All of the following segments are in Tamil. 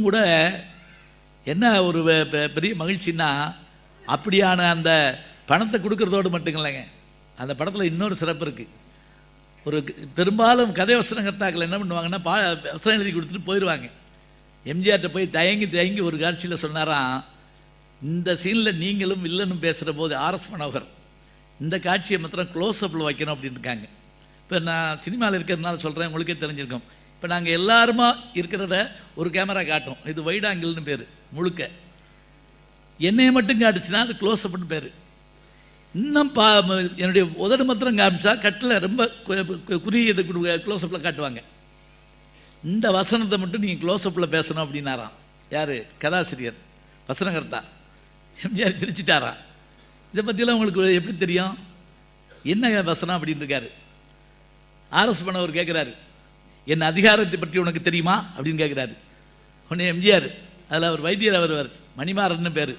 கூட என்ன ஒரு பெ- பெ- பெரிய மகிழ்ச்சின்னா அப்படியான அந்த பணத்தை கொடுக்கறதோடு மட்டும் இல்லைங்க அந்த படத்தில் இன்னொரு சிறப்பு இருக்குது ஒரு க- பெரும்பாலும் கதை வசனகர்த்தாக்கள் என்ன பண்ணுவாங்கன்னா பா வசனம் எழுதி கொடுத்துட்டு போயிடுவாங்க எம்ஜிஆர்ட்ட போய் தயங்கி தயங்கி ஒரு காட்சியில் சொன்னாராம் இந்த சீனில் நீங்களும் வில்லனும் பேசுகிற போது ஆர்எஸ் மனோகர் இந்த காட்சியை மாத்திரம் க்ளோஸ்அப்பில் வைக்கணும் அப்படின்னு இருக்காங்க இப்போ நான் சினிமாவில் இருக்கிறதுனால சொல்கிறேன் உங்களுக்கே தெரிஞ்சிருக்கும் இப்போ நாங்கள் எல்லாருமா இருக்கிறத ஒரு கேமரா காட்டும் இது வைட் ஆங்கிள்னு பேர் முழுக்க என்னைய மட்டும் காட்டுச்சுன்னா அது க்ளோஸ்அப்னு பேர் இன்னும் பா ம- என்னுடைய உதடு மாத்திரம் காமிச்சா கட்டில் ரொம்ப கு- கு- குறுகியது க்ளோஸ்அப்பில் காட்டுவாங்க இந்த வசனத்தை மட்டும் நீங்கள் க்ளோஸ்அப்பில் பேசணும் அப்படின்னாராம் யார் கதாசிரியர் வசனகர்த்தா எம்ஜிஆர் சிரிச்சிட்டாராம் இதை பற்றிலாம் உங்களுக்கு எப்படி தெரியும் என்ன வசனம் அப்படின்னு இருக்காரு ஆர்எஸ் பண்ணவர் கேட்குறாரு என் அதிகாரத்தை பற்றி உனக்கு தெரியுமா அப்படின்னு கேட்குறாரு உடனே எம்ஜிஆர் அதில் அவர் வைத்தியர் வருவார் மணிமாறன்னு பேர்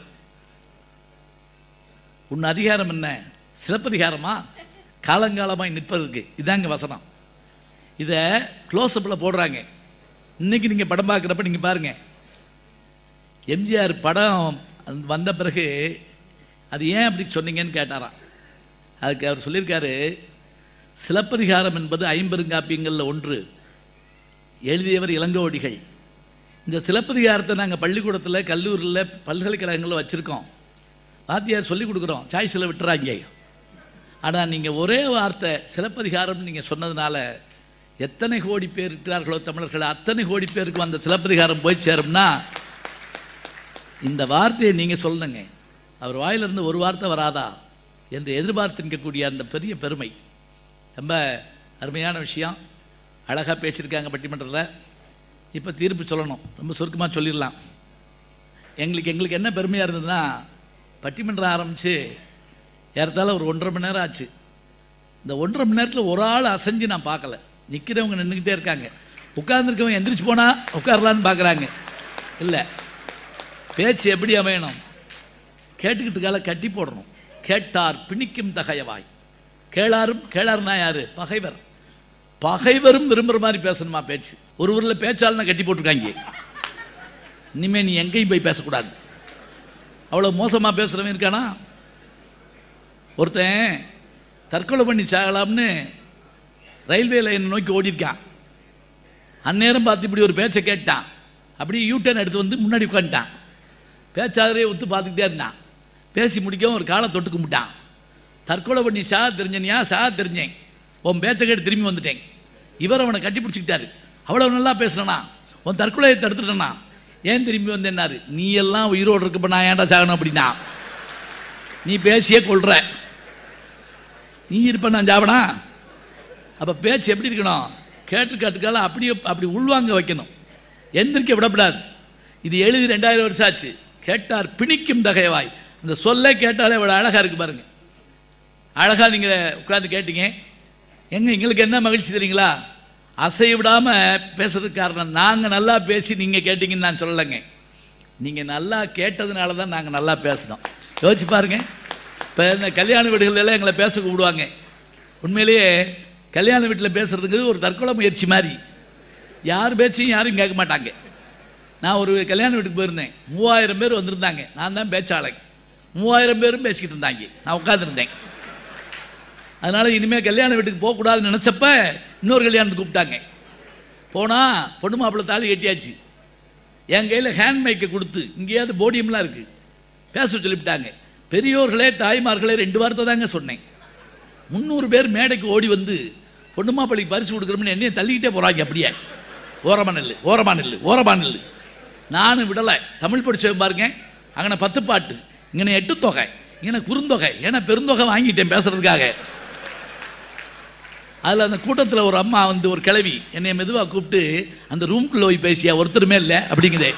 உன் அதிகாரம் என்ன சிலப்பதிகாரமா காலங்காலமாய் நிற்பதற்கு இதாங்க வசனம் இதை க்ளோஸ்அப்பில் போடுறாங்க இன்னைக்கு நீங்கள் படம் பார்க்குறப்ப நீங்கள் பாருங்க எம்ஜிஆர் படம் அது வந்த பிறகு அது ஏன் அப்படி சொன்னீங்கன்னு கேட்டாராம் அதுக்கு அவர் சொல்லியிருக்காரு சிலப்பதிகாரம் என்பது ஐம்பெருங்காப்பியங்களில் ஒன்று எழுதியவர் இளங்கோடிகள் இந்த சிலப்பதிகாரத்தை நாங்கள் பள்ளிக்கூடத்தில் கல்லூரியில் பல்கலைக்கழகங்களில் வச்சுருக்கோம் வாத்தியார் சொல்லிக் கொடுக்குறோம் சாய்ஸில் விட்டுறாங்க ஆனால் நீங்கள் ஒரே வார்த்தை சிலப்பதிகாரம் நீங்கள் சொன்னதுனால எத்தனை கோடி பேர் இருக்கிறார்களோ தமிழர்கள் அத்தனை கோடி பேருக்கு அந்த சிலப்பதிகாரம் போய் சேரும்னா இந்த வார்த்தையை நீங்கள் சொல்லுங்க அவர் வாயிலிருந்து ஒரு வார்த்தை வராதா என்று எதிர்பார்த்து நிற்கக்கூடிய அந்த பெரிய பெருமை ரொம்ப அருமையான விஷயம் அழகாக பேசியிருக்காங்க பட்டிமன்றத்தில் இப்போ தீர்ப்பு சொல்லணும் ரொம்ப சுருக்கமாக சொல்லிடலாம் எங்களுக்கு எங்களுக்கு என்ன பெருமையாக இருந்ததுன்னா பட்டிமன்றம் ஆரம்பித்து ஏறத்தாழ ஒரு ஒன்றரை மணி நேரம் ஆச்சு இந்த ஒன்றரை மணி நேரத்தில் ஒரு ஆள் அசைஞ்சு நான் பார்க்கல நிற்கிறவங்க நின்றுக்கிட்டே இருக்காங்க உட்கார்ந்துருக்கவங்க எந்திரிச்சு போனால் உட்காரலான்னு பார்க்குறாங்க இல்லை பேச்சு எப்படி அமையணும் கேட்டுக்கிட்டு கால கட்டி போடணும் கேட்டார் பிணிக்கும் தகையவாய் கேளாரும் கேளாருனா யாரு பகைவர் பகைவரும் விரும்புகிற மாதிரி பேசணுமா பேச்சு ஒரு ஊரில் பேச்சாளனை கட்டி போட்டிருக்காங்க இனிமே நீ எங்கேயும் போய் பேசக்கூடாது அவ்வளோ மோசமாக பேசுகிறவன் இருக்கானா ஒருத்தன் தற்கொலை பண்ணி சாகலாம்னு ரயில்வே லைனை நோக்கி ஓடிருக்கான் அந்நேரம் பார்த்து இப்படி ஒரு பேச்சை கேட்டான் அப்படியே யூட்டர்ன் எடுத்து வந்து முன்னாடி உட்காந்துட்டான் பேச்சாளரே ஒத்து பார்த்துக்கிட்டே இருந்தான் பேசி முடிக்கவும் ஒரு காலை தொட்டு கும்பிட்டான் தற்கொலை பண்ணி சாக தெரிஞ்சனியா சாக தெரிஞ்சேன் உன் பேச்சை கேட்டு திரும்பி வந்துட்டேன் இவர் அவனை கட்டி பிடிச்சிக்கிட்டாரு அவ்வளோ நல்லா பேசுனனா உன் தற்கொலையை தடுத்துட்டனா ஏன் திரும்பி வந்தேன்னாரு நீ எல்லாம் உயிரோடு இருக்கப்ப நான் ஏன்டா சாகணும் அப்படின்னா நீ பேசியே கொள்ற நீ இருப்ப நான் ஜாவனா அப்போ பேச்சு எப்படி இருக்கணும் கேட்டு கேட்டுக்கால அப்படியே அப்படி உள்வாங்க வைக்கணும் எந்திரிக்க விடக்கூடாது இது எழுதி ரெண்டாயிரம் வருஷம் ஆச்சு கேட்டார் பிணிக்கும் தகைவாய் அந்த சொல்லே கேட்டாலே இவ்வளோ அழகாக இருக்கு பாருங்க அழகாக நீங்கள் உட்காந்து கேட்டீங்க எங்க எங்களுக்கு என்ன மகிழ்ச்சி தெரியுங்களா அசை விடாமல் பேசுறதுக்கு காரணம் நாங்கள் நல்லா பேசி நீங்கள் கேட்டீங்கன்னு நான் சொல்லலைங்க நீங்கள் நல்லா கேட்டதுனால தான் நாங்கள் நல்லா பேசினோம் யோசிச்சு பாருங்க இப்போ இந்த கல்யாண வீடுகள் எல்லாம் எங்களை பேச கூப்பிடுவாங்க உண்மையிலேயே கல்யாண வீட்டில் பேசுறதுங்கிறது ஒரு தற்கொலை முயற்சி மாதிரி யார் பேச்சையும் யாரும் கேட்க மாட்டாங்க நான் ஒரு கல்யாண வீட்டுக்கு போயிருந்தேன் மூவாயிரம் பேர் வந்திருந்தாங்க நான் தான் பேச்சாளன் மூவாயிரம் பேரும் பேசிக்கிட்டு இருந்தாங்க நான் உட்காந்துருந்தேன் அதனால் இனிமேல் கல்யாண வீட்டுக்கு போகக்கூடாதுன்னு நினச்சப்ப இன்னொரு கல்யாணத்துக்கு கூப்பிட்டாங்க போனால் பொண்ணு மாப்பிள்ளை தாலி கட்டியாச்சு என் கையில் ஹேண்ட் மைக்கை கொடுத்து இங்கேயாவது போடியம்லாம் இருக்குது பேச சொல்லிவிட்டாங்க பெரியோர்களே தாய்மார்களே ரெண்டு வார்த்தை தாங்க சொன்னேன் முந்நூறு பேர் மேடைக்கு ஓடி வந்து பொண்ணு மாப்பிள்ளைக்கு பரிசு கொடுக்குறோம்னு என்னைய தள்ளிக்கிட்டே போகிறாங்க அப்படியே ஓரமா நெல்லு ஓரமா நெல்லு ஓரமா நெல்லு நானும் விடலை தமிழ் படிச்சவன் பாருங்க அங்கே பத்து பாட்டு இங்கே எட்டு தொகை இங்கே குறுந்தொகை ஏன்னா பெருந்தொகை வாங்கிட்டேன் பேசுறதுக்காக அதில் அந்த கூட்டத்தில் ஒரு அம்மா வந்து ஒரு கிழவி என்னை மெதுவாக கூப்பிட்டு அந்த ரூம்குள்ளே போய் பேசியா ஒருத்தருமே இல்லை அப்படிங்குதே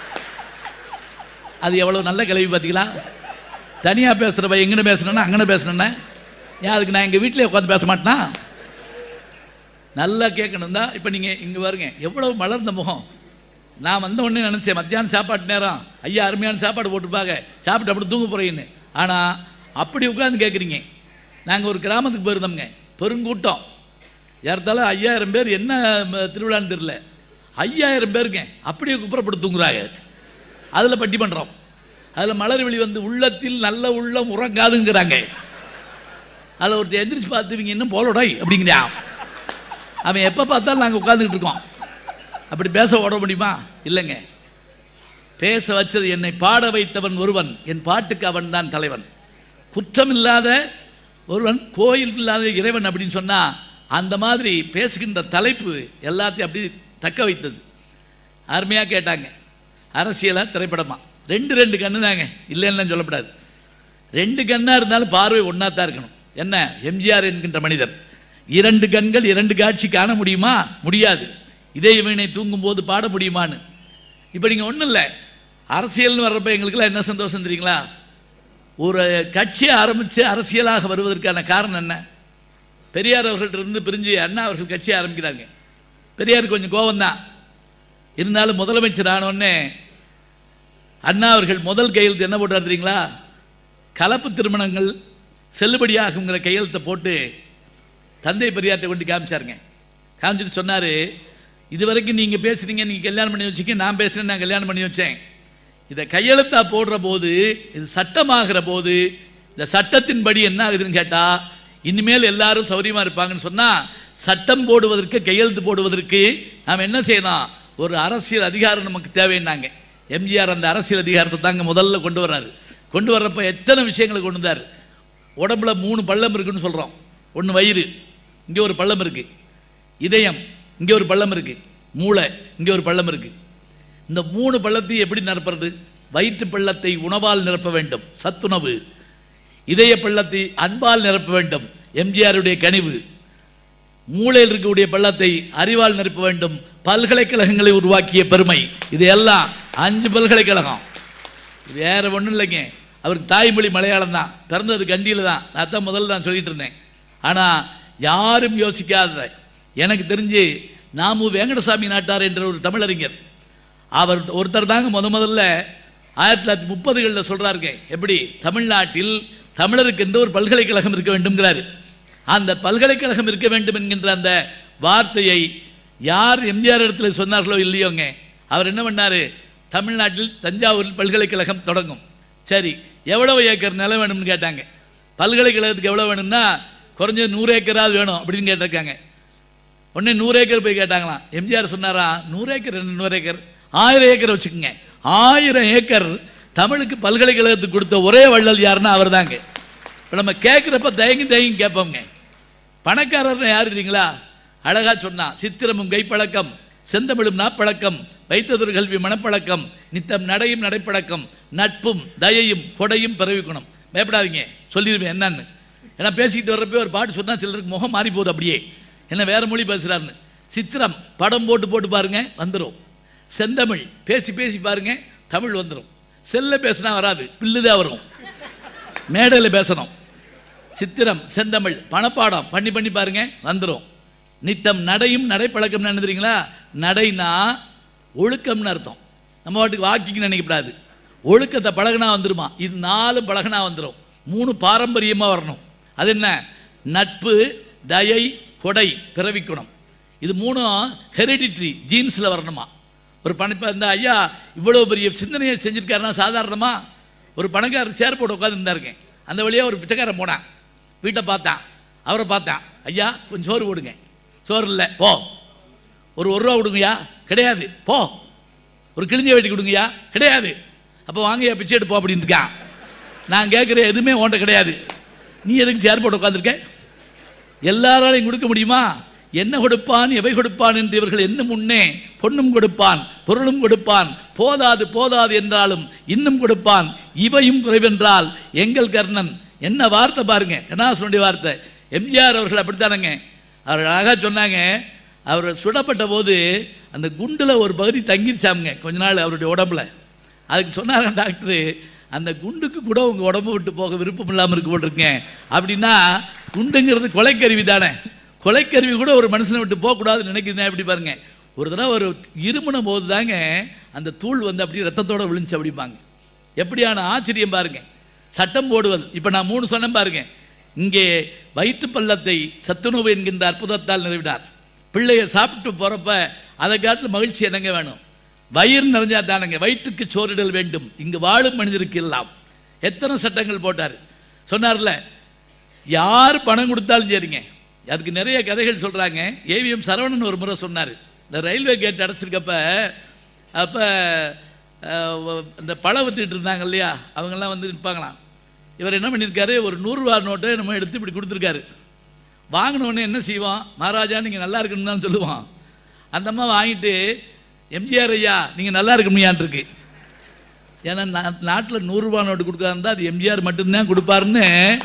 அது எவ்வளோ நல்ல கிழவி பார்த்தீங்களா தனியாக பேசுகிறவ எங்கே பேசுனேன்னா அங்கே பேசுனேன்னா ஏன் அதுக்கு நான் எங்கள் வீட்டிலே உட்காந்து பேச மாட்டேனா நல்லா கேட்கணும் தான் இப்போ நீங்கள் இங்கே பாருங்க எவ்வளோ மலர்ந்த முகம் நான் வந்த உடனே நினச்சேன் மத்தியானம் சாப்பாட்டு நேரம் ஐயா அருமையான சாப்பாடு போட்டுப்பாங்க சாப்பிட்டு அப்படி தூங்க போகிறீங்கன்னு ஆனால் அப்படி உட்காந்து கேட்குறீங்க நாங்கள் ஒரு கிராமத்துக்கு போயிருந்தோம்ங்க பெருங்கூட்டம் ஏறத்தால ஐயாயிரம் பேர் என்ன ம, திருவிழான்னு தெரியல ஐயாயிரம் பேருங்க அப்படியே குப்புறப்பட்டு தூங்குறாங்க அதில் பட்டிமன்றம் அதில் மலர்விழி வந்து உள்ளத்தில் நல்ல உள்ளம் உறங்காதுங்கிறாங்க அதில் ஒருத்தர் எந்திரிச்சு பார்த்து இவங்க இன்னும் போலோடாய் அப்படிங்கிறா அவன் எப்போ பார்த்தாலும் நாங்கள் உட்காந்துக்கிட்டு இருக்கோம் அப்படி பேச ஓட முடியுமா இல்லைங்க பேச வச்சது என்னை பாட வைத்தவன் ஒருவன் என் பாட்டுக்கு அவன் தான் தலைவன் குற்றம் இல்லாத ஒருவன் கோயில் இல்லாத இறைவன் அப்படின்னு சொன்னா அந்த மாதிரி பேசுகின்ற தலைப்பு எல்லாத்தையும் அப்படி தக்க வைத்தது அருமையாக கேட்டாங்க அரசியலா திரைப்படமா ரெண்டு ரெண்டு கண்ணு தாங்க இல்லைன்னு சொல்லக்கூடாது ரெண்டு கண்ணா இருந்தாலும் பார்வை ஒன்றா தான் இருக்கணும் என்ன எம்ஜிஆர் என்கின்ற மனிதர் இரண்டு கண்கள் இரண்டு காட்சி காண முடியுமா முடியாது இதய வீணை தூங்கும் போது பாட முடியுமான்னு இப்போ நீங்கள் ஒன்றும் இல்லை அரசியல்னு வர்றப்ப எங்களுக்கெல்லாம் என்ன சந்தோஷம் தெரியுங்களா ஒரு கட்சியை ஆரம்பித்து அரசியலாக வருவதற்கான காரணம் என்ன பெரியார் அவர்கள்ட்ட இருந்து பிரிஞ்சு அண்ணா அவர்கள் கட்சி ஆரம்பிக்கிறாங்க பெரியார் கொஞ்சம் கோவம்தான் இருந்தாலும் முதலமைச்சர் ஆனோடனே அண்ணா அவர்கள் முதல் கையெழுத்து என்ன போட்டார் தெரியுங்களா கலப்பு திருமணங்கள் செல்லுபடியாகுங்கிற கையெழுத்தை போட்டு தந்தை பெரியார்ட்ட கொண்டு காமிச்சாருங்க காமிச்சிட்டு சொன்னார் இது வரைக்கும் நீங்கள் பேசுனீங்க நீங்கள் கல்யாணம் பண்ணி வச்சுக்க நான் பேசுகிறேன் நான் கல்யாணம் பண்ணி வச்சேன் இதை கையெழுத்தா போடுற போது இது சட்டமாகிற போது இந்த சட்டத்தின்படி என்ன ஆகுதுன்னு கேட்டால் இனிமேல் எல்லாரும் சௌரியமாக இருப்பாங்கன்னு சொன்னால் சட்டம் போடுவதற்கு கையெழுத்து போடுவதற்கு நாம் என்ன செய்யணும் ஒரு அரசியல் அதிகாரம் நமக்கு தேவைன்னாங்க எம்ஜிஆர் அந்த அரசியல் அதிகாரத்தை தாங்க முதல்ல கொண்டு வர்றாரு கொண்டு வர்றப்ப எத்தனை விஷயங்களை கொண்டு வந்தார் உடம்புல மூணு பள்ளம் இருக்குன்னு சொல்கிறோம் ஒன்று வயிறு இங்கே ஒரு பள்ளம் இருக்கு இதயம் இங்கே ஒரு பள்ளம் இருக்கு மூளை இங்கே ஒரு பள்ளம் இருக்கு இந்த மூணு பள்ளத்தையும் எப்படி நிரப்புறது வயிற்று பள்ளத்தை உணவால் நிரப்ப வேண்டும் சத்துணவு இதய பள்ளத்தை அன்பால் நிரப்ப வேண்டும் எம்ஜிஆருடைய கனிவு மூளையில் இருக்கக்கூடிய பள்ளத்தை அறிவால் நிரப்ப வேண்டும் பல்கலைக்கழகங்களை உருவாக்கிய பெருமை இது எல்லாம் அஞ்சு பல்கலைக்கழகம் வேற ஒன்றும் இல்லைங்க அவருக்கு தாய்மொழி மலையாளம் தான் பிறந்தது கண்டியில் தான் நான் தான் முதல்ல நான் சொல்லிட்டு இருந்தேன் ஆனால் யாரும் யோசிக்காத எனக்கு தெரிஞ்சு நாமு வேங்கடசாமி நாட்டார் என்ற ஒரு தமிழறிஞர் அவர் ஒருத்தர் தாங்க முத முதல்ல ஆயிரத்தி தொள்ளாயிரத்தி முப்பதுகளில் சொல்கிறாருங்க எப்படி தமிழ்நாட்டில் தமிழருக்கு என்று ஒரு பல்கலைக்கழகம் இருக்க வேண்டும்ங்கிறாரு அந்த பல்கலைக்கழகம் இருக்க வேண்டும் என்கின்ற அந்த வார்த்தையை யார் எம்ஜிஆர் இடத்துல சொன்னார்களோ இல்லையோங்க அவர் என்ன பண்ணாரு தமிழ்நாட்டில் தஞ்சாவூரில் பல்கலைக்கழகம் தொடங்கும் சரி எவ்வளவு ஏக்கர் நிலம் வேணும்னு கேட்டாங்க பல்கலைக்கழகத்துக்கு எவ்வளோ வேணும்னா குறைஞ்சது நூறு ஏக்கராவது வேணும் அப்படின்னு கேட்டிருக்காங்க உடனே நூறு ஏக்கர் போய் கேட்டாங்களாம் எம்ஜிஆர் சொன்னாரா நூறு ஏக்கர் என்ன நூறு ஏக்கர் ஆயிரம் ஏக்கர் வச்சுக்கோங்க ஆயிரம் ஏக்கர் தமிழுக்கு பல்கலைக்கழகத்துக்கு கொடுத்த ஒரே வள்ளல் யாருன்னா அவர் தாங்க இப்போ நம்ம கேட்குறப்ப தயங்கி தயங்கி கேட்போங்க பணக்காரர்னு யார் தெரியுங்களா அழகா சொன்னா சித்திரமும் கைப்பழக்கம் செந்தமிழும் நாப்பழக்கம் வைத்ததொரு கல்வி மனப்பழக்கம் நித்தம் நடையும் நடைப்பழக்கம் நட்பும் தயையும் கொடையும் பிறவிக்கணும் பயப்படாதீங்க சொல்லிடுவேன் என்னன்னு ஏன்னா பேசிக்கிட்டு வர்றப்ப ஒரு பாட்டு சொன்னா சிலருக்கு முகம் மாறி போகுது அப்படியே என்ன வேற மொழி பேசுறாருன்னு சித்திரம் படம் போட்டு போட்டு பாருங்க வந்துடும் செந்தமிழ் பேசி பேசி பாருங்க தமிழ் வந்துடும் செல்ல பேசினா வராது பில்லுதான் வரும் மேடையில் பேசணும் சித்திரம் செந்தமிழ் பணப்பாடம் பண்ணி பண்ணி பாருங்க வந்துடும் நித்தம் நடையும் நடைப்பழக்கம்னு என்ன தெரியுங்களா நடைனா ஒழுக்கம்னு அர்த்தம் நம்ம வாட்டுக்கு வாக்கிங்னு நினைக்கக்கூடாது ஒழுக்கத்தை பழகுனா வந்துருமா இது நாலு பழகுனா வந்துடும் மூணு பாரம்பரியமாக வரணும் அது என்ன நட்பு தயை கொடை பிறவிக்குணம் இது மூணும் ஹெரிடிட்ரி ஜீன்ஸில் வரணுமா ஒரு பணப்ப இந்த ஐயா இவ்வளோ பெரிய சிந்தனையை செஞ்சிருக்காருன்னா சாதாரணமா ஒரு பணக்காரர் சேர் போட்டு உட்காந்துருந்தாருங்க அந்த வழியாக ஒரு பிச்சைக்காரன் போனான் வீட்டை பார்த்தான் அவரை பார்த்தான் ஐயா கொஞ்சம் சோறு போடுங்க சோறு இல்லை போ ஒரு ஒரு ரூபா கொடுங்கய்யா கிடையாது போ ஒரு கிழிஞ்ச வெட்டி கொடுங்கய்யா கிடையாது அப்போ வாங்கய்யா பிச்சை எடுப்போம் போ அப்படின்னு இருக்கான் நான் கேட்குற எதுவுமே உன்ட்ட கிடையாது நீ எதுக்கு சேர் போட்டு உட்காந்துருக்க எல்லாராலையும் கொடுக்க முடியுமா என்ன கொடுப்பான் எவை கொடுப்பான் என்று இவர்கள் என்ன முன்னே பொன்னும் கொடுப்பான் பொருளும் கொடுப்பான் போதாது போதாது என்றாலும் இன்னும் கொடுப்பான் இவையும் குறைவென்றால் எங்கள் கர்ணன் என்ன வார்த்தை பாருங்க கண்ணாசனுடைய வார்த்தை எம்ஜிஆர் அவர்கள் அப்படித்தானங்க அவர் அழகாக சொன்னாங்க அவர் சுடப்பட்ட போது அந்த குண்டுல ஒரு பகுதி தங்கிருச்சாமுங்க கொஞ்ச நாள் அவருடைய உடம்புல அதுக்கு சொன்னாங்க டாக்டரு அந்த குண்டுக்கு கூட உங்க உடம்பு விட்டு போக விருப்பம் இல்லாமல் இருக்கு போட்டிருக்கேன் அப்படின்னா குண்டுங்கிறது கொலைக்கருவி தானே கொலைக்கருவி கூட ஒரு மனுஷனை விட்டு போகக்கூடாதுன்னு நினைக்கிறேன் எப்படி பாருங்க ஒரு தடவை ஒரு இருமுன போது தாங்க அந்த தூள் வந்து அப்படியே ரத்தத்தோட விழுந்துச்சு அப்படிம்பாங்க எப்படியான ஆச்சரியம் பாருங்க சட்டம் போடுவது இப்போ நான் மூணு சொன்னேன் பாருங்க இங்கே வயிற்று பள்ளத்தை சத்துணவு என்கின்ற அற்புதத்தால் நிறைவினார் பிள்ளைய சாப்பிட்டு போகிறப்ப அதை காட்டில் மகிழ்ச்சி என்னங்க வேணும் வயிறு நிறைஞ்சா தானங்க வயிற்றுக்கு சோறிடல் வேண்டும் இங்கு வாழும் மனிதருக்கு எல்லாம் எத்தனை சட்டங்கள் போட்டார் சொன்னார்ல யார் பணம் கொடுத்தாலும் சரிங்க அதுக்கு நிறைய கதைகள் சொல்கிறாங்க ஏவிஎம் சரவணன் ஒரு முறை சொன்னார் இந்த ரயில்வே கேட் அடைச்சிருக்கப்ப அப்போ இந்த பழம் வித்துட்டு இருந்தாங்க இல்லையா அவங்கெல்லாம் வந்து நிற்பாங்களாம் இவர் என்ன பண்ணியிருக்காரு ஒரு நூறுரூவா நோட்டை நம்ம எடுத்து இப்படி கொடுத்துருக்காரு வாங்கின உடனே என்ன செய்வோம் மகாராஜா நீங்கள் நல்லா இருக்கணும்னு தான் சொல்லுவோம் அந்த அம்மா வாங்கிட்டு எம்ஜிஆர் ஐயா நீங்கள் நல்லா இருக்கணும்யான் இருக்கு ஏன்னா நாட்டில் நூறுரூவா நோட்டு கொடுக்காருந்தா அது எம்ஜிஆர் மட்டும்தான் கொடுப்பாருன்னு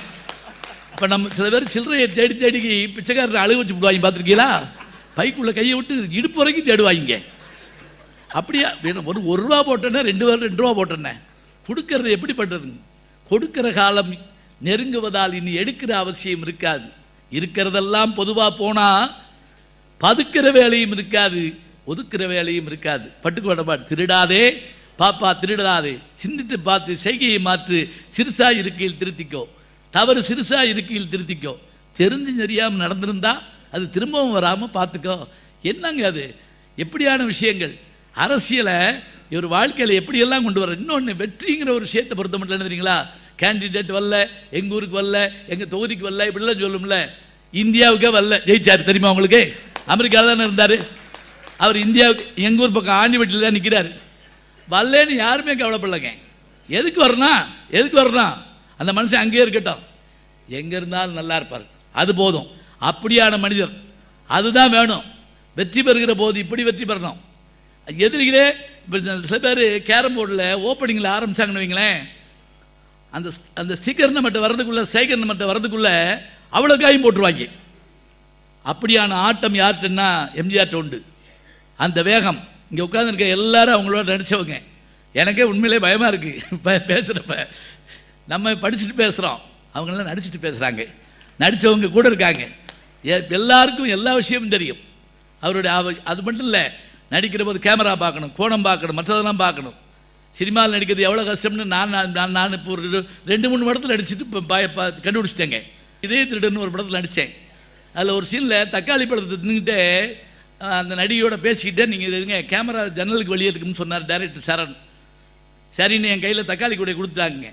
இப்போ நம்ம சில பேர் சில்லறையை தேடி தேடி பிச்சைக்காரர் அழுக வச்சு விடுவாங்க பார்த்துருக்கீங்களா பைக்குள்ளே கையை விட்டு இடுப்பு வரைக்கும் தேடுவாங்க அப்படியா வேணும் ஒரு ஒரு ரூபா போட்டேன்னா ரெண்டு ரூபா ரெண்டு ரூபா போட்டேன்னே கொடுக்கறது எப்படி பண்ணுறதுங்க கொடுக்கிற காலம் நெருங்குவதால் இனி எடுக்கிற அவசியம் இருக்காது இருக்கிறதெல்லாம் பொதுவாக போனால் பதுக்கிற வேலையும் இருக்காது ஒதுக்குற வேலையும் இருக்காது பட்டுக்கோடப்பாடு திருடாதே பாப்பா திருடாதே சிந்தித்து பார்த்து செய்கையை மாற்று சிறுசா இருக்கையில் திருத்திக்கோ தவறு சிறுசா இருக்கையில் திருத்திக்கோ தெரிஞ்சு தெரியாமல் நடந்திருந்தா அது திரும்பவும் வராமல் பார்த்துக்கோ என்னங்க அது எப்படியான விஷயங்கள் அரசியலை இவர் வாழ்க்கையில் எப்படியெல்லாம் கொண்டு வர இன்னொன்று வெற்றிங்கிற ஒரு விஷயத்தை பொறுத்த மட்டும் என்ன தெரியுங்களா கேண்டிடேட் வரல எங்கள் ஊருக்கு வரல எங்கள் தொகுதிக்கு வரல இப்படிலாம் சொல்லும்ல இந்தியாவுக்கே வரல ஜெயிச்சார் தெரியுமா உங்களுக்கு அமெரிக்காவில் தானே இருந்தார் அவர் இந்தியாவுக்கு எங்கள் ஊர் பக்கம் ஆண்டிவட்டியில் தான் நிற்கிறார் வரலன்னு யாருமே கவலைப்படலைங்க எதுக்கு வரணும் எதுக்கு வரணும் அந்த மனுஷன் அங்கேயே இருக்கட்டும் எங்கே இருந்தாலும் நல்லா இருப்பார் அது போதும் அப்படியான மனிதர் அதுதான் வேணும் வெற்றி பெறுகிற போது இப்படி வெற்றி பெறணும் எதிரிகளே இப்போ சில பேர் கேரம் போர்டில் ஓப்பனிங்கில் ஆரம்பிச்சாங்கன்னு வைங்களேன் அந்த அந்த ஸ்டிக்கர் நம்மகிட்ட வர்றதுக்குள்ள ஸ்டைக்கர் நம்மகிட்ட வர்றதுக்குள்ள அவ்வளோ காயும் போட்டுருவாங்க அப்படியான ஆட்டம் யார்கிட்டன்னா எம்ஜிஆர்ட்ட உண்டு அந்த வேகம் இங்கே உட்காந்துருக்க எல்லாரும் அவங்களோட நடித்தவங்க எனக்கே உண்மையிலே பயமாக இருக்குது இப்போ பேசுகிறப்ப நம்ம படிச்சுட்டு பேசுகிறோம் அவங்களாம் நடிச்சுட்டு பேசுகிறாங்க நடித்தவங்க கூட இருக்காங்க எ- எல்லாருக்கும் எல்லா விஷயமும் தெரியும் அவருடைய அவ- அது மட்டும் இல்லை நடிக்கிற போது கேமரா பார்க்கணும் கோணம் பார்க்கணும் மற்றதெல்லாம் பார்க்கணும் சினிமாவில் நடிக்கிறது எவ்வளோ கஷ்டம்னு நான் நான் நான் நான் இப்போ ஒரு ரெ- ரெண்டு மூணு படத்தில் நடிச்சுட்டு இப்போ பய பா- கண்டுபிடிச்சிட்டேங்க இதே திருடன்னு ஒரு படத்தில் நடித்தேன் அதில் ஒரு சீனில் தக்காளி பழத்தை தின்னுக்கிட்டே அஹ், அந்த நடிகையோட பேசிக்கிட்டே நீங்கள் இருங்க கேமரா ஜன்னலுக்கு வெளியே இருக்குன்னு சொன்னார் டைரக்டர் சரண் சரின்னு என் கையில் தக்காளி கூட கொடுத்தாங்க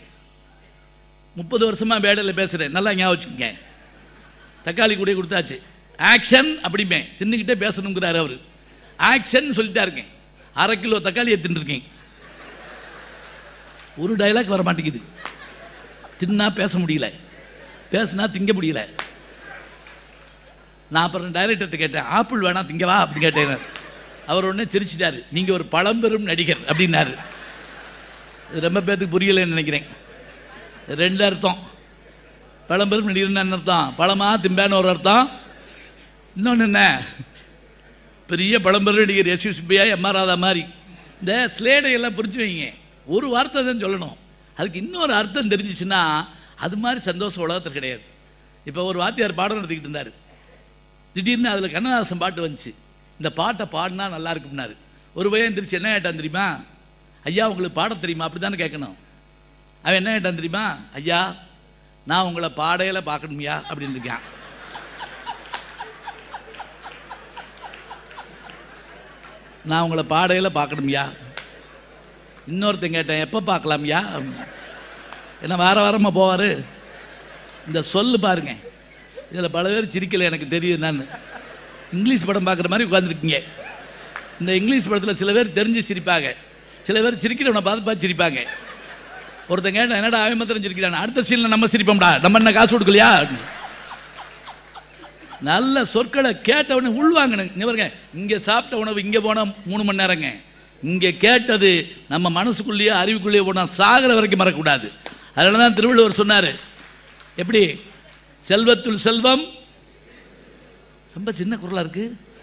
முப்பது வருஷமாக வேடையில் பேசுகிறேன் நல்லா ஞாபகம் வச்சுக்கோங்க தக்காளி கூட கொடுத்தாச்சு ஆக்ஷன் அப்படிமே தின்னுக்கிட்டே பேசணுங்கிறாரு அவர் ஆக்ஷன் சொல்லிட்டாருங்க அரை கிலோ தக்காளியை தின்னுருக்கேன் ஒரு டயலாக் வர மாட்டேங்குது தின்னா பேச முடியல பேசுனா திங்க முடியல நான் அப்புறம் டைரக்டர்கிட்ட கேட்டேன் ஆப்பிள் வேணா திங்கவா அப்படின்னு கேட்டேன் அவர் உடனே சிரிச்சிட்டாரு நீங்கள் ஒரு பழம்பெரும் நடிகர் அப்படின்னாரு இது ரொம்ப பேத்துக்கு புரியலைன்னு நினைக்கிறேன் ரெண்டு அர்த்தம் பழம்பெரும் நடிகர்னு என்ன அர்த்தம் பழமா திம்பான்னு ஒரு அர்த்தம் இன்னொன்று என்ன பெரிய பழம்பெரும் நடிகர் S Subbaiah M R Radha மாதிரி இந்த ஸ்லேடை எல்லாம் புரிஞ்சு வைங்க ஒரு வார்த்தை தான் சொல்லணும் அதுக்கு இன்னொரு அர்த்தம் தெரிஞ்சிச்சுன்னா அது மாதிரி சந்தோஷம் உலகத்தில் கிடையாது இப்போ ஒரு வாத்தியார் பாடம் நடத்திக்கிட்டு இருந்தார் திடீர்னு அதில் கண்ணதாசன் பாட்டு வந்துச்சு இந்த பாட்டை பாடினா நல்லா இருக்கும்னாரு ஒரு பையன் எந்திரிச்சு என்ன கேட்டான் தெரியுமா ஐயா உங்களுக்கு பாட தெரியுமா அப்படி தானே கேட்கணும் அவன் என்ன கேட்டான் தெரியுமா ஐயா நான் உங்களை பாடையில் பார்க்கணுமையா அப்படின்னு இருக்கான் நான் உங்களை பாடையில் பார்க்கணும்யா இன்னொருத்தன் கேட்டேன் எப்போ பார்க்கலாம்யா என்ன வார வாரமாக போவார் இந்த சொல்லு பாருங்க இதில் பல பேர் சிரிக்கலை எனக்கு தெரியுது நான் இங்கிலீஷ் படம் பார்க்குற மாதிரி உட்காந்துருக்கீங்க இந்த இங்கிலீஷ் படத்தில் சில பேர் தெரிஞ்சு சிரிப்பாங்க சில பேர் சிரிக்கிறவனை பார்த்து பார்த்து சிரிப்பாங்க ஒருத்தன் கேட்டான் என்னடா அவன் மாத்திரம் சிரிக்கிறான் அடுத்த சீனில் நம்ம சிரிப்போம்டா நம்ம என்ன காசு கொடுக்கலையா நல்ல சொற்களை கேட்டவனே உள்வாங்கணும் இங்க பாருங்க இங்கே சாப்பிட்ட உணவு இங்கே போனால் மூணு மணி நேரங்க இங்கே கேட்டது நம்ம மனசுக்குள்ளேயே அறிவுக்குள்ளேயே போனால் சாகிற வரைக்கும் மறக்கக்கூடாது அதனால தான் திருவள்ளுவர் சொன்னார் எப்படி செல்வத்துள் செல்வம் ரொம்ப சின்ன குரலாக இருக்கு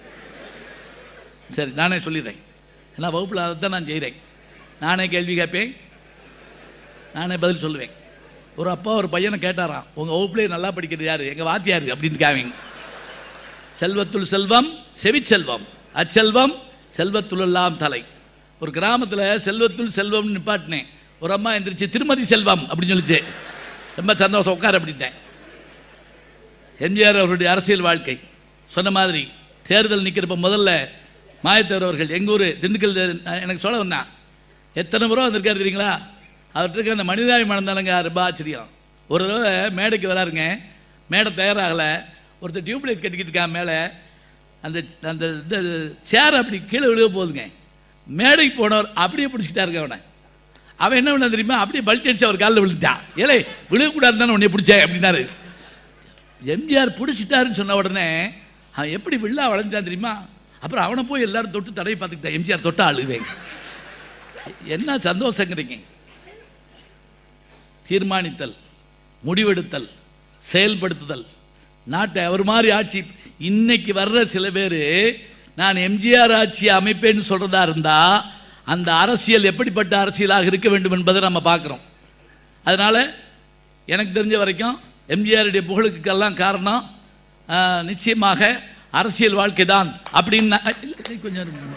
சரி நானே சொல்லிடுறேன் ஏன்னா வகுப்பில் அதை தான் நான் செய்கிறேன் நானே கேள்வி கேட்பேன் நானே பதில் சொல்லுவேன் ஒரு அப்பா ஒரு பையனை கேட்டாராம் உங்கள் வகுப்புலேயே நல்லா படிக்கிறது யார் எங்கள் வாத்தியார் அப்படின்னு கேவீங்க செல்வத்துள் செல்வம் செவிச்செல்வம் அச்செல்வம் செல்வத்துளெல்லாம் தலை ஒரு கிராமத்தில் செல்வத்துள் செல்வம் நிப்பாட்டினேன் ஒரு அம்மா எந்திரிச்சு திருமதி செல்வம் அப்படின்னு சொல்லிச்சு ரொம்ப சந்தோஷம் உட்கார அப்படின்ட்டேன் எம்ஜிஆர் அவருடைய அரசியல் வாழ்க்கை சொன்ன மாதிரி தேர்தல் நிற்கிறப்ப முதல்ல மாயத்தேவர் அவர்கள் எங்கள் ஊர் திண்டுக்கல் தே- நான் எனக்கு சொல்ல வந்தான் எத்தனை முறை வந்திருக்காரு தெரியுங்களா அவர்கிட்ட இருக்க அந்த மனிதாபிமானம் தானங்க ரொம்ப ஆச்சரியம் ஒரு தடவை மேடைக்கு வராருங்க மேடை தயாராகலை ஒருத்தர் டியூப்லைட் கட்டிக்கிட்டு இருக்கான் மேலே அந்த அந்த இந்த சேர் அப்படி கீழே விழுக போகுதுங்க மேடைக்கு போனவர் அப்படியே பிடிச்சிக்கிட்டாருங்க அவனை அவன் என்ன பண்ண தெரியுமா அப்படியே பல்ட்டி அடிச்சு அவர் காலில் விழுந்துட்டான் ஏலே விழுகக்கூடாது தானே உன்னை பிடிச்சேன் அப்படின்னாரு எம்ஜிஆர் பிடிச்சிட்டாருன்னு சொன்ன உடனே அவன் எப்படி வில்லா வளைஞ்சான் தெரியுமா அப்புறம் அவனை போய் எல்லாரும் தொட்டு தடவை பார்த்துக்கிட்டான் எம்ஜிஆர் தொட்டா அழுவேன் என்ன சந்தோஷங்கிறீங்க தீர்மானித்தல் முடிவெடுத்தல் செயல்படுத்துதல் நாட்டை அவர் மாதிரி ஆட்சி இன்னைக்கு வர்ற சில பேர் நான் எம்ஜிஆர் ஆட்சியை அமைப்பேன்னு சொல்றதா இருந்தா அந்த அரசியல் எப்படிப்பட்ட அரசியலாக இருக்க வேண்டும் என்பதை நம்ம பார்க்குறோம் அதனால எனக்கு தெரிஞ்ச வரைக்கும் எம்ஜிஆருடைய புகழுக்கெல்லாம் காரணம் ஆஹ், நிச்சயமாக அரசியல் வாழ்க்கை தான் அப்படின்னு நான்- இல்ல, இல்ல, கொஞ்சம் இருங்க.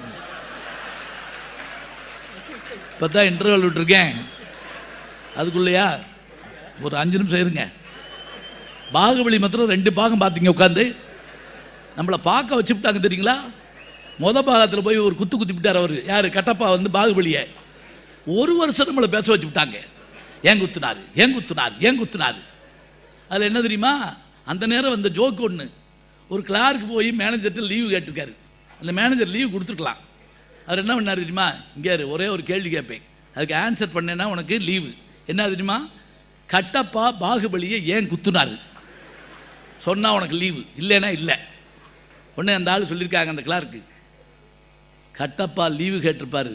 இப்போ தான் இன்டர்வல் விட்டுருக்கேன் அதுக்குள்ளேயா ஒரு அஞ்சு நிமிஷம் இருங்க பாகுபலி மாத்திரம் ரெண்டு பாகம் பார்த்தீங்க உட்காந்து நம்மளை பார்க்க வச்சுவிட்டாங்க தெரியுங்களா மொத பாகத்தில் போய் ஒரு குத்து குத்தி விட்டார் அவர் யார் கட்டப்பா வந்து பாகுபலியை ஒரு வருஷம் நம்மளை பேச வச்சு விட்டாங்க ஏன் குத்துனாரு ஏன் குத்துனாரு ஏன் குத்துனாரு அதில் என்ன தெரியுமா அந்த நேரம் அந்த ஜோக் ஒன்று ஒரு கிளார்க்கு போய் மேனேஜர்கிட்ட லீவு கேட்டிருக்காரு அந்த மேனேஜர் லீவு கொடுத்துருக்கலாம் அவர் என்ன பண்ணார் தெரியுமா இங்கே இரு, ஒரே ஒரு கேள்வி கேட்பேன் அதுக்கு ஆன்சர் பண்ணேன்னா உனக்கு லீவு என்ன தெரியுமா கட்டப்பா பாகுபலியை ஏன் குத்துனாரு சொன்னா உனக்கு லீவு இல்லைன்னா இல்லை உடனே அந்த ஆள் சொல்லியிருக்காங்க அந்த கிளார்க்கு கட்டப்பா லீவு கேட்டிருப்பாரு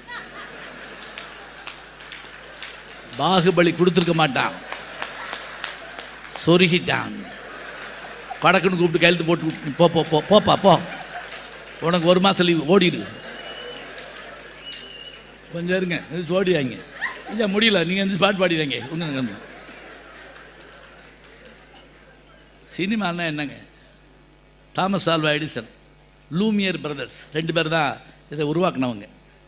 பாகுபலி கொடுத்துருக்க மாட்டான் சொருகிட்டான் படக்குன்னு கூப்பிட்டு கையெழுத்து போட்டு விட்டு, போ போ போ போப்பா போ உனக்கு ஒரு மாதம் லீவு ஓடிடு கொஞ்சம் இருங்க இது ஓடிவாங்க இல்லை முடியல நீங்கள் வந்து பாட்டு பாடிடுங்க ஒன்று சினிமான்னா என்னங்க Thomas Alva Edison Lumiere brothers ரெண்டு பேர் தான் இதை உருவாக்குனவங்க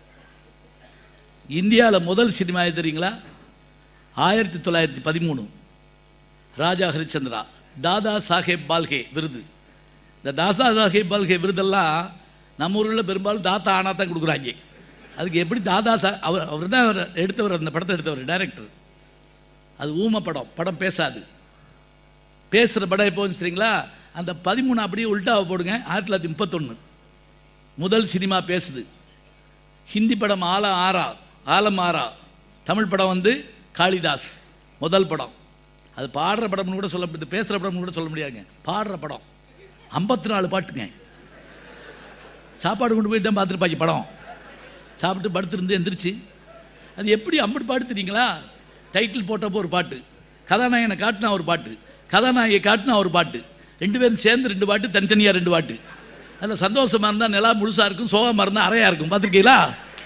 இந்தியாவில் முதல் சினிமா எது தெரியுங்களா ஆயிரத்தி தொள்ளாயிரத்தி பதிமூணு ராஜா ஹரிச்சந்திரா தாதா சாஹேப் பால்கே விருது இந்த தாதா சாஹேப் பால்கே விருதெல்லாம் நம்ம ஊரில் பெரும்பாலும் தாத்தா ஆனா தான் கொடுக்குறாங்க அதுக்கு எப்படி தாதா சா அவர் அவர் தான் அவர் எடுத்தவர் அந்த படத்தை எடுத்தவர் டைரக்டர் அது ஊம படம் படம் பேசாது பேசுகிற படம் எப்போ வந்து தெரியுங்களா அந்த பதிமூணு அப்படியே உல்டாவை போடுங்க ஆயிரத்தி தொள்ளாயிரத்தி முப்பத்தொன்று முதல் சினிமா பேசுது ஹிந்தி படம் ஆலா ஆரா ஆலம் ஆரா தமிழ் படம் வந்து காளிதாஸ் முதல் படம் அது பாடுற படம்னு கூட சொல்ல முடியாது பேசுகிற படம்னு கூட சொல்ல முடியாதுங்க பாடுற படம் ஐம்பத்தி நாலு பாட்டுங்க சாப்பாடு கொண்டு போயிட்டு தான் பார்த்துருப்பாங்க படம் சாப்பிட்டு படுத்திருந்து எந்திரிச்சு அது எப்படி ஐம்பது பாட்டு தெரியுங்களா டைட்டில் போட்டப்போ ஒரு பாட்டு கதாநாயகனை காட்டினா ஒரு பாட்டு கதாநாயகியை காட்டினா ஒரு பாட்டு ரெண்டு பேரும் சேர்ந்து ரெண்டு பாட்டு தனித்தனியாக ரெண்டு பாட்டு அதில் சந்தோஷமாக இருந்தால் நிலா முழுசாக இருக்கும் சோகமாக இருந்தால் அறையாக இருக்கும் பார்த்துருக்கீங்களா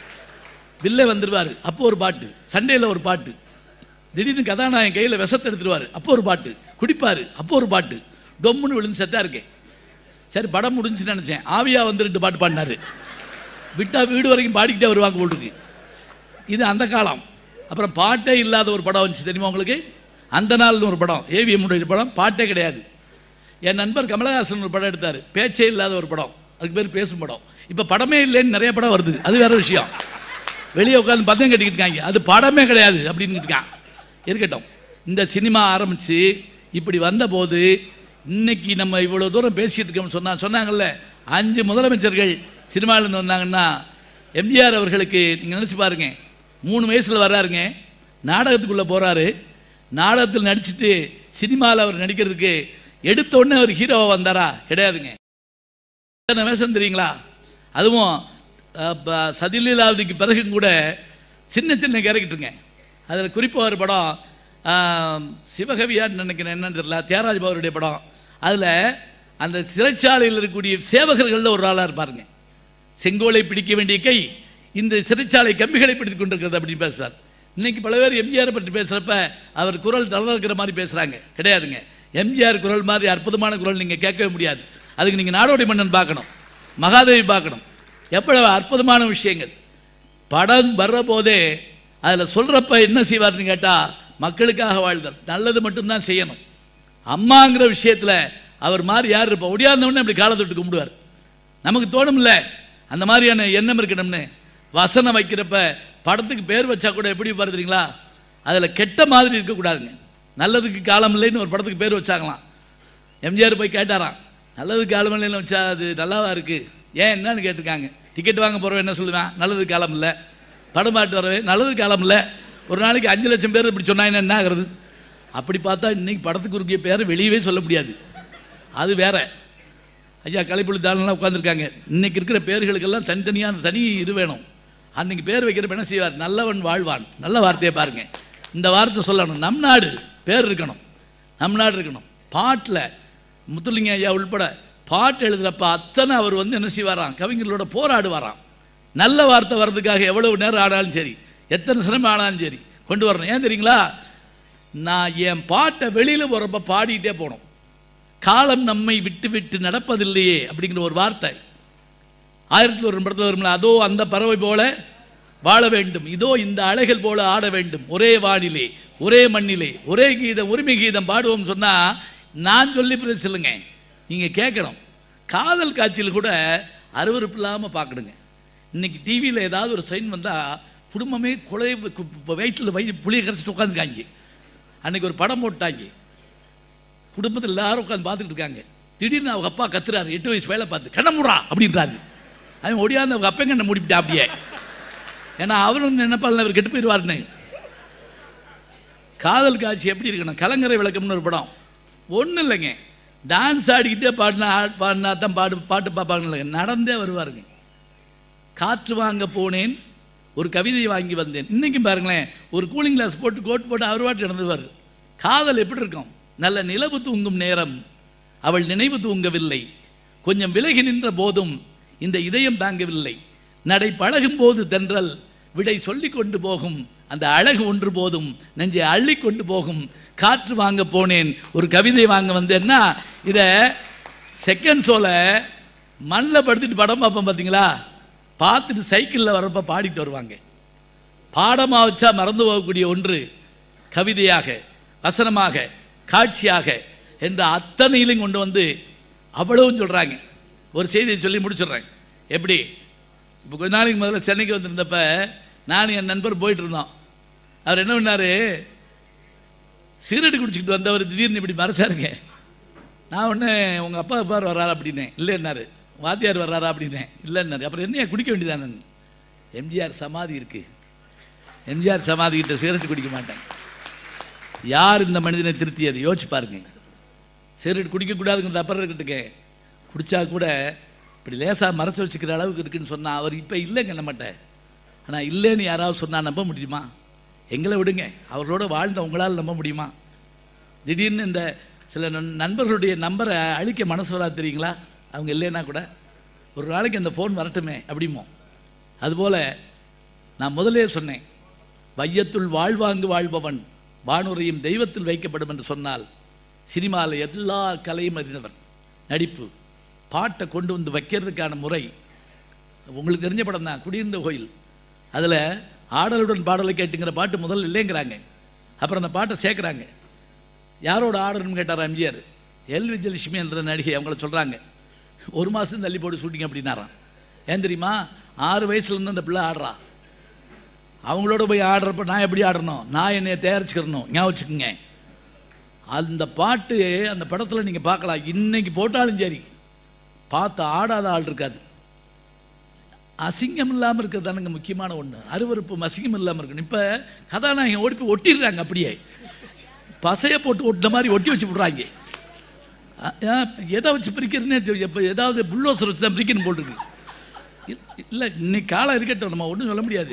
வில்லே வந்துடுவார் அப்போ ஒரு பாட்டு சண்டேயில் ஒரு பாட்டு திடீர்னு கதாநாயகன் கையில் விஷத்தை எடுத்துருவார் அப்போ ஒரு பாட்டு குடிப்பார் அப்போ ஒரு பாட்டு டொம்முன்னு விழுந்து செத்தா இருக்கேன் சரி படம் முடிஞ்சுன்னு நினச்சேன் ஆவியா வந்து ரெண்டு பாட்டு பாடினாரு விட்டா வீடு வரைக்கும் பாடிக்கிட்டே வருவாங்க போட்டுருக்கு இது அந்த காலம் அப்புறம் பாட்டே இல்லாத ஒரு படம் வந்துச்சு தெரியுமா உங்களுக்கு அந்த நாள்னு ஒரு படம் ஏவிஎம் உடைய படம் பாட்டே கிடையாது என் நண்பர் கமலஹாசன் ஒரு படம் எடுத்தார் பேச்சே இல்லாத ஒரு படம் அதுக்கு பேர் பேசும் படம் இப்போ படமே இல்லைன்னு நிறைய படம் வருது அது வேற விஷயம் வெளியே உட்காந்து பந்தம் கட்டிக்கிட்டு இருக்காங்க அது படமே கிடையாது அப்படின்னு இருக்கான் இருக்கட்டும் இந்த சினிமா ஆரம்பித்து இப்படி வந்தபோது இன்னைக்கு நம்ம இவ்வளோ தூரம் பேசிட்டு இருக்கோம்னு சொன்னா சொன்னாங்கல்ல அஞ்சு முதலமைச்சர்கள் சினிமாவிலேருந்து வந்தாங்கன்னா எம்ஜிஆர் அவர்களுக்கு நீங்கள் நினச்சி பாருங்க மூணு வயசில் வர்றாருங்க நாடகத்துக்குள்ளே போகிறாரு நாடகத்தில் நடிச்சிட்டு சினிமாவில் அவர் நடிக்கிறதுக்கு எடுத்த உடனே அவர் ஹீரோவா வந்தாரா கிடையாதுங்க எத்தனை வேஷம் தெரியுங்களா அதுவும் அஹ், ப- சதிலீலாவதிக்கு பிறகும் கூட சின்ன சின்ன கேரக்டருங்க அதில் குறிப்பாக ஒரு படம் ஆம், சிவகவியான்னு நினைக்கிறேன் என்னன்னு தெரியல தியாகராஜ் பாபருடைய படம் அதில் அந்த சிறைச்சாலையில் இருக்கக்கூடிய சேவகர்களில் ஒரு ஆளாக இருப்பாருங்க செங்கோலை பிடிக்க வேண்டிய கை இந்த சிறைச்சாலை கம்பிகளை பிடித்துக் கொண்டிருக்கிறது அப்படின்னு பேசுறார் இன்னைக்கு பல பேர் எம்ஜிஆர் பற்றி பேசுகிறப்ப அவர் குரல் தளர இருக்கிற மாதிரி பேசுகிறாங்க கிடையாதுங்க எம்ஜிஆர் குரல் மாதிரி அற்புதமான குரல் நீங்கள் கேட்கவே முடியாது அதுக்கு நீங்கள் நாடோடி மன்னன் பார்க்கணும் மகாதேவி பார்க்கணும் எவ்வளவு அற்புதமான விஷயங்கள் படம் வர்ற போதே அதில் சொல்கிறப்ப என்ன செய்வார்னு கேட்டால் மக்களுக்காக வாழ்தல் நல்லது மட்டும்தான் செய்யணும் அம்மாங்கிற விஷயத்தில் அவர் மாதிரி யார் இருப்பா ஒடியாந்தவொடனே அப்படி காலை தொட்டு கும்பிடுவார் நமக்கு தோணும்ல அந்த மாதிரியான எண்ணம் இருக்கணும்னு வசனம் வைக்கிறப்ப படத்துக்கு பேர் வச்சா கூட எப்படி பாருறீங்களா அதில் கெட்ட மாதிரி இருக்கக்கூடாதுங்க நல்லதுக்கு காலம் இல்லைன்னு ஒரு படத்துக்கு பேர் வச்சாங்களாம் எம்ஜிஆர் போய் கேட்டாராம் நல்லது காலம் இல்லைன்னு வச்சா அது நல்லாவா இருக்கு ஏன் என்னன்னு கேட்டிருக்காங்க டிக்கெட் வாங்க போகிறவன் என்ன சொல்லுவேன் நல்லது காலம் இல்லை படம் பாட்டு வரவே நல்லது காலம் இல்லை ஒரு நாளைக்கு அஞ்சு லட்சம் பேர் இப்படி சொன்னா என்ன ஆகுறது அப்படி பார்த்தா இன்னைக்கு படத்துக்கு உருக்கிய பேரை வெளியவே சொல்ல முடியாது அது வேற ஐயா கலைப்புள்ளி தாளெல்லாம் உட்காந்துருக்காங்க இன்னைக்கு இருக்கிற பேர்களுக்கெல்லாம் தனித்தனியாக தனி இது வேணும் அன்னைக்கு பேர் வைக்கிறப்ப என்ன செய்வார் நல்லவன் வாழ்வான் நல்ல வார்த்தையை பாருங்க இந்த வார்த்தை சொல்லணும் நம் நாடு பேர் இருக்கணும் நம் நாடு இருக்கணும் பாட்டில் முத்துலிங்க ஐயா உள்பட பாட்டு எழுதுறப்ப அத்தனை அவர் வந்து என்ன செய்வாராம் கவிஞர்களோட போராடுவாராம் நல்ல வார்த்தை வர்றதுக்காக எவ்வளவு நேரம் ஆனாலும் சரி எத்தனை சிரமம் ஆனாலும் சரி கொண்டு வரணும் ஏன் தெரியுங்களா நான் என் பாட்டை வெளியில் போகிறப்ப பாடிட்டே போகணும் காலம் நம்மை விட்டு விட்டு நடப்பதில்லையே அப்படிங்கிற ஒரு வார்த்தை ஆயிரத்தில் ஒரு படத்தில் வரும்ல அதோ அந்த பறவை போல வாழ வேண்டும் இதோ இந்த அலைகள் போல ஆட வேண்டும் ஒரே வானிலே ஒரே மண்ணிலே ஒரே கீதம் உரிமை கீதம் பாடுவோம் சொன்னா நான் சொல்லி பிறகு சொல்லுங்க நீங்க கேட்கணும் காதல் காட்சியில் கூட அருவருப்பு இல்லாமல் பார்க்கணுங்க இன்னைக்கு டிவியில் ஏதாவது ஒரு சைன் வந்தால் குடும்பமே குலை வயிற்றில் வயிறு புளியை கரைச்சிட்டு உட்காந்துருக்காங்க அன்னைக்கு ஒரு படம் போட்டாங்க குடும்பத்தில் எல்லாரும் உட்காந்து பார்த்துட்டு இருக்காங்க திடீர்னு அவங்க அப்பா கத்துறாரு எட்டு வயசு வேலை பார்த்து கண்ண மூடா அப்படின்றாரு அவன் ஒடியாந்து அவங்க அப்பன் கண்ணை மூடிவிட்டா அப்படியே ஏன்னா அவரும் நினைப்பாள் அவர் கெட்டு போயிடுவாருன்னு காதல் காட்சி எப்படி இருக்கணும் கலங்கரை விளக்கம்னு ஒரு படம் ஒன்றும் இல்லைங்க டான்ஸ் ஆடிக்கிட்டே பாடினா ஆ- பாடினா தான் பாடு பாட்டு பார்ப்பாங்க இல்லைங்க நடந்தே வருவாருங்க காற்று வாங்க போனேன் ஒரு கவிதை வாங்கி வந்தேன் இன்னைக்கும் பாருங்களேன் ஒரு கூலிங் கிளாஸ் போட்டு கோட் போட்டு அவர் பாட்டு நடந்துவார் காதல் எப்படி இருக்கும் நல்ல நிலவு தூங்கும் நேரம் அவள் நினைவு தூங்கவில்லை கொஞ்சம் விலகி நின்ற போதும் இந்த இதயம் தாங்கவில்லை நடை பழகும் போது தென்றல் விடை சொல்லிக் கொண்டு போகும் அந்த அழகு ஒன்று போதும் நெஞ்சை அள்ளி கொண்டு போகும் காற்று வாங்க போனேன் ஒரு கவிதை வாங்க வந்தேன்னா இதை செகண்ட் ஷோல மண்ணில் படுத்துட்டு படம் பார்ப்போம் பார்த்தீங்களா பார்த்துட்டு சைக்கிளில் வரப்ப பாடிட்டு வருவாங்க பாடமாக வச்சா மறந்து போகக்கூடிய ஒன்று கவிதையாக வசனமாக காட்சியாக என்ற அத்தனையிலும் கொண்டு வந்து அவ்வளவும் சொல்கிறாங்க ஒரு செய்தியை சொல்லி முடிச்சிடுறேன் எப்படி இப்போ கொஞ்ச நாளைக்கு முதல்ல சென்னைக்கு வந்திருந்தப்ப நானும் என் நண்பர் போயிட்டு இருந்தோம் அவர் என்ன பண்ணாரு சிகரெட் குடிச்சிக்கிட்டு வந்தவர் திடீர்னு இப்படி மறைச்சாருங்க நான் ஒன்று உங்கள் அப்பா பார் வர்றாரா அப்படின்னேன் இல்லைன்னாரு வாத்தியார் வர்றாரா அப்படின்னேன் இல்லைன்னாரு அப்புறம் என்ன குடிக்க வேண்டியதானே எம்ஜிஆர் சமாதி இருக்கு எம்ஜிஆர் சமாதி கிட்ட சிகரெட் குடிக்க மாட்டேன் யார் இந்த மனிதனை திருத்தியது யோசிச்சு பாருங்க சிகரெட் குடிக்கக்கூடாதுங்கிற அப்புறம் இருக்கட்டுங்க குடிச்சா கூட இப்படி லேசாக மறைச்சு வச்சுக்கிற அளவுக்கு இருக்குன்னு சொன்னா அவர் இப்போ இல்லைங்க நம்மகிட்ட ஆனால் இல்லைன்னு யாராவது சொன்னால் நம்ப முடியுமா எங்களை விடுங்க அவர்களோட வாழ்ந்த உங்களால் நம்ப முடியுமா திடீர்னு இந்த சில நண்- நண்பர்களுடைய நம்பரை அழிக்க மனசு வராது தெரியுங்களா அவங்க இல்லைன்னா கூட ஒரு நாளைக்கு அந்த ஃபோன் வரட்டுமே அப்படிமோ அதுபோல் நான் முதலே சொன்னேன் வையத்துள் வாழ்வாங்கு வாழ்பவன் வானுரையும் தெய்வத்தில் வைக்கப்படும் என்று சொன்னால் சினிமாவில் எல்லா கலையும் அறிந்தவன் நடிப்பு பாட்டை கொண்டு வந்து வைக்கிறதுக்கான முறை உங்களுக்கு தெரிஞ்ச படம் தான் குடியிருந்த கோயில் அதில் ஆடலுடன் பாடலை கேட்டுங்கிற பாட்டு முதல்ல இல்லைங்கிறாங்க அப்புறம் அந்த பாட்டை சேர்க்குறாங்க யாரோட ஆர்டர்னு கேட்டார் எம்ஜிஆர் எல் விஜயலட்சுமி என்ற நடிகை அவங்கள சொல்கிறாங்க ஒரு மாதம் தள்ளி போட்டு ஷூட்டிங் அப்படின்னாராம் ஏன் தெரியுமா ஆறு வயசுலேருந்து அந்த பிள்ளை ஆடுறா அவங்களோட போய் ஆடுறப்ப நான் எப்படி ஆடணும் நான் என்னைய தயாரிச்சுக்கிறணும் ஞாபகம் வச்சுக்கோங்க அந்த பாட்டு அந்த படத்தில் நீங்கள் பார்க்கலாம் இன்னைக்கு போட்டாலும் சரி பார்த்து ஆடாத ஆள் இருக்காது அசிங்கம் இல்லாமல் இருக்கிறது தானுங்க முக்கியமான ஒன்று அருவருப்பும் அசிங்கம் இல்லாமல் இருக்கணும் இப்போ கதாநாயகன் ஓடி போய் ஒட்டிடுறாங்க அப்படியே பசையை போட்டு ஒட்டின மாதிரி ஒட்டி வச்சு விட்றாங்க அ- ஆ, எதை வச்சு பிரிக்கிறதுனே தெரியும் இப்போ ஏதாவது புல்லோசர் வச்சு தான் பிரிக்கணும் போல் இருக்கு இல்லை இன்னைக்கு காலம் இருக்கட்டும் நம்ம ஒன்றும் சொல்ல முடியாது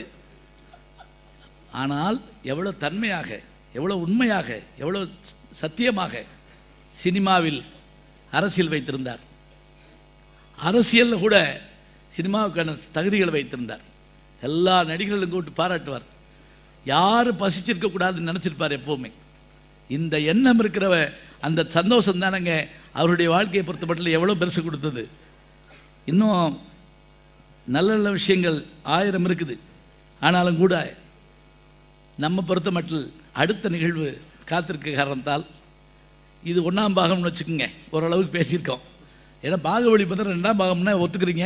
ஆனால் எவ்வளோ தன்மையாக எவ்வளோ உண்மையாக எவ்வளோ சத்தியமாக சினிமாவில் அரசியல் வைத்திருந்தார் அரசியலில் கூட சினிமாவுக்கான தகுதிகளை வைத்திருந்தார் எல்லா நடிகர்களும் கூப்பிட்டு பாராட்டுவார் யார் பசிச்சிருக்க கூடாதுன்னு நினச்சிருப்பார் எப்போவுமே இந்த எண்ணம் இருக்கிறவ அந்த சந்தோஷம் தானங்க அவருடைய வாழ்க்கையை பொறுத்தமட்டில் எவ்வளோ பெருசு கொடுத்தது இன்னும் நல்ல நல்ல விஷயங்கள் ஆயிரம் இருக்குது ஆனாலும் கூட நம்ம பொறுத்த மட்டில் அடுத்த நிகழ்வு காத்திருக்க காரணத்தால் இது ஒன்றாம் பாகம்னு வச்சுக்கோங்க ஓரளவுக்கு பேசியிருக்கோம் ஏன்னா பாகுபலி பத்திரம் ரெண்டாம் பாகம்னா ஒத்துக்கிறீங்க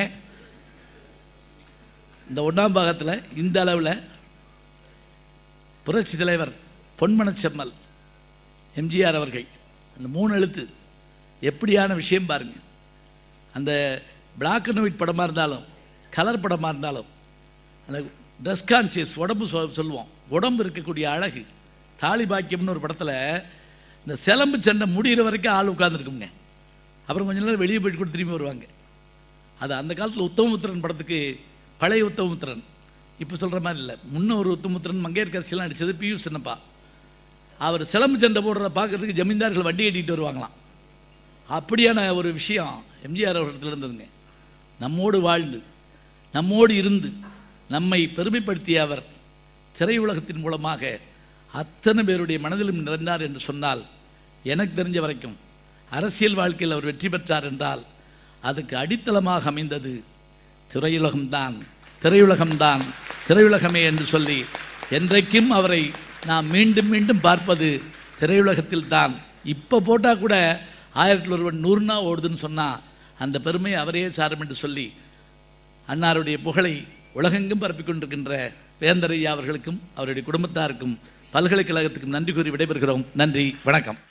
இந்த ஒன்றாம் பாகத்தில் இந்த அளவில் புரட்சி தலைவர் பொன்மனச் செம்மல் எம்ஜிஆர் அவர்கள் அந்த மூணு எழுத்து எப்படியான விஷயம் பாருங்க அந்த பிளாக் அண்ட் ஒயிட் படமாக இருந்தாலும் கலர் படமாக இருந்தாலும் அந்த ட்ரெஸ் கான்சியஸ் உடம்பு சொ- சொல்லுவோம் உடம்பு இருக்கக்கூடிய அழகு தாலி பாக்கியம்னு ஒரு படத்தில் இந்த சிலம்பு சண்டை முடிகிற வரைக்கும் ஆள் உட்காந்துருக்குங்க அப்புறம் கொஞ்ச நேரம் வெளியே போயிட்டு கூட திரும்பி வருவாங்க அது அந்த காலத்தில் உத்தமபுத்திரன் படத்துக்கு பழைய உத்தமபுத்திரன் இப்போ சொல்கிற மாதிரி இல்லை முன்ன ஒரு உத்தமபுத்திரன் மங்கையர்கரசிலாம் நடிச்சது பியூ சின்னப்பா அவர் சிலம்பு சண்டை போடுறத பார்க்கறதுக்கு ஜமீன்தார்கள் வண்டி கட்டிட்டு வருவாங்களாம் அப்படியான ஒரு விஷயம் எம்ஜிஆர் அவர்களிடத்தில் இருந்ததுங்க நம்மோடு வாழ்ந்து நம்மோடு இருந்து நம்மை பெருமைப்படுத்திய அவர் திரையுலகத்தின் மூலமாக அத்தனை பேருடைய மனதிலும் நிறைந்தார் என்று சொன்னால் எனக்கு தெரிஞ்ச வரைக்கும் அரசியல் வாழ்க்கையில் அவர் வெற்றி பெற்றார் என்றால் அதுக்கு அடித்தளமாக அமைந்தது திரையுலகம்தான் திரையுலகம்தான் திரையுலகமே என்று சொல்லி என்றைக்கும் அவரை நாம் மீண்டும் மீண்டும் பார்ப்பது திரையுலகத்தில் தான் இப்போ போட்டால் கூட ஆயிரத்தில் ஒருவன் நூறுனா ஓடுதுன்னு சொன்னால் அந்த பெருமை அவரே சாரும் என்று சொல்லி அன்னாருடைய புகழை உலகெங்கும் பரப்பிக் கொண்டிருக்கின்ற வேந்தரையா அவர்களுக்கும் அவருடைய குடும்பத்தாருக்கும் பல்கலைக்கழகத்துக்கும் நன்றி கூறி விடைபெறுகிறோம் நன்றி வணக்கம்